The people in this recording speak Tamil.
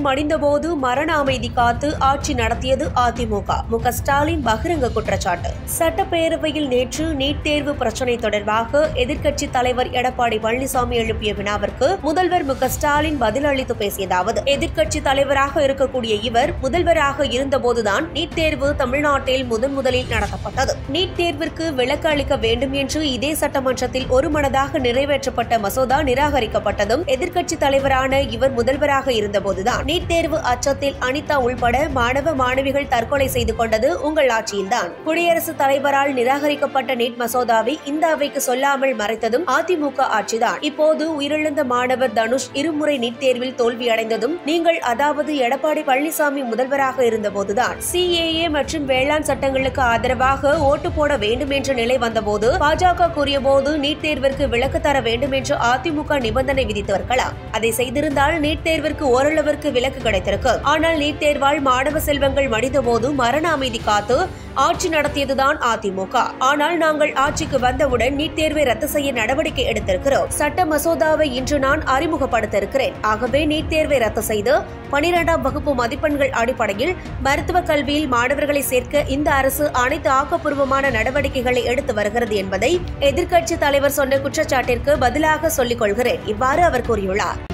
மடிந்தபோது மரண அமைதி காத்து ஆட்சி நடத்தியது அதிமுக மு க ஸ்டாலின் பகிரங்க குற்றச்சாட்டு சட்டப்பேரவையில் நேற்று நீட் தேர்வு பிரச்சினை தொடர்பாக எதிர்க்கட்சி தலைவர் எடப்பாடி பழனிசாமி எழுப்பிய வினாவிற்கு முதல்வர் மு க ஸ்டாலின் பதில் அளித்து பேசியதாவது எதிர்க்கட்சி தலைவராக இருக்கக்கூடிய இவர் முதல்வராக இருந்தபோதுதான் நீட் தேர்வு தமிழ்நாட்டில் முதன் முதலில் நடத்தப்பட்டது நீட் தேர்விற்கு விலக்கு அளிக்க வேண்டும் என்று இதே சட்டமன்றத்தில் ஒருமனதாக நிறைவேற்றப்பட்ட மசோதா நிராகரிக்கப்பட்டதும் எதிர்க்கட்சி தலைவரான இவர் முதல்வராக இருந்தபோதுதான் நீட் தேர்வு அச்சத்தில் அனிதா உள்பட மாணவ மாணவிகள் தற்கொலை செய்து கொண்டது உங்கள் ஆட்சியில்தான் குடியரசுத் தலைவரால் நிராகரிக்கப்பட்ட நீட் மசோதாவை இந்த அவைக்கு சொல்லாமல் மறைத்ததும் அதிமுக ஆட்சிதான் இப்போது உயிரிழந்த மாணவர் தனுஷ் இருமுறை நீட் தேர்வில் தோல்வியடைந்ததும் நீங்கள் அதாவது எடப்பாடி பழனிசாமி முதல்வராக இருந்தபோதுதான் சிஏஏ மற்றும் வேளாண் சட்டங்களுக்கு ஆதரவாக ஓட்டு போட வேண்டும் என்ற நிலை வந்தபோது பாஜக கூறியபோது நீட் தேர்விற்கு விலக்கு தர வேண்டும் என்று அதிமுக நிபந்தனை விதித்தவர்களாம் அதை செய்திருந்தால் நீட் தேர்விற்கு ஓரளவிற்கு விலக்கு கிடைத்திருக்கும் ஆனால் நீட் தேர்வால் மாணவ செல்வங்கள் மடிந்தபோது மரண அமைதி காத்து ஆட்சி நடத்தியதுதான் அதிமுக ஆனால் நாங்கள் ஆட்சிக்கு வந்தவுடன் நீட் தேர்வை ரத்து செய்ய நடவடிக்கை எடுத்திருக்கிறோம் சட்ட மசோதாவை இன்று நான் அறிமுகப்படுத்த இருக்கிறேன் ஆகவே நீட் தேர்வை ரத்து செய்து பனிரெண்டாம் வகுப்பு மதிப்பெண்கள் அடிப்படையில் மருத்துவ கல்வியில் மாணவர்களை சேர்க்க இந்த அரசு அனைத்து ஆக்கப்பூர்வமான நடவடிக்கைகளை எடுத்து வருகிறது என்பதை எதிர்க்கட்சி தலைவர் சொன்ன குற்றச்சாட்டிற்கு பதிலாக சொல்லிக் கொள்கிறேன் இவ்வாறு அவர் கூறியுள்ளார்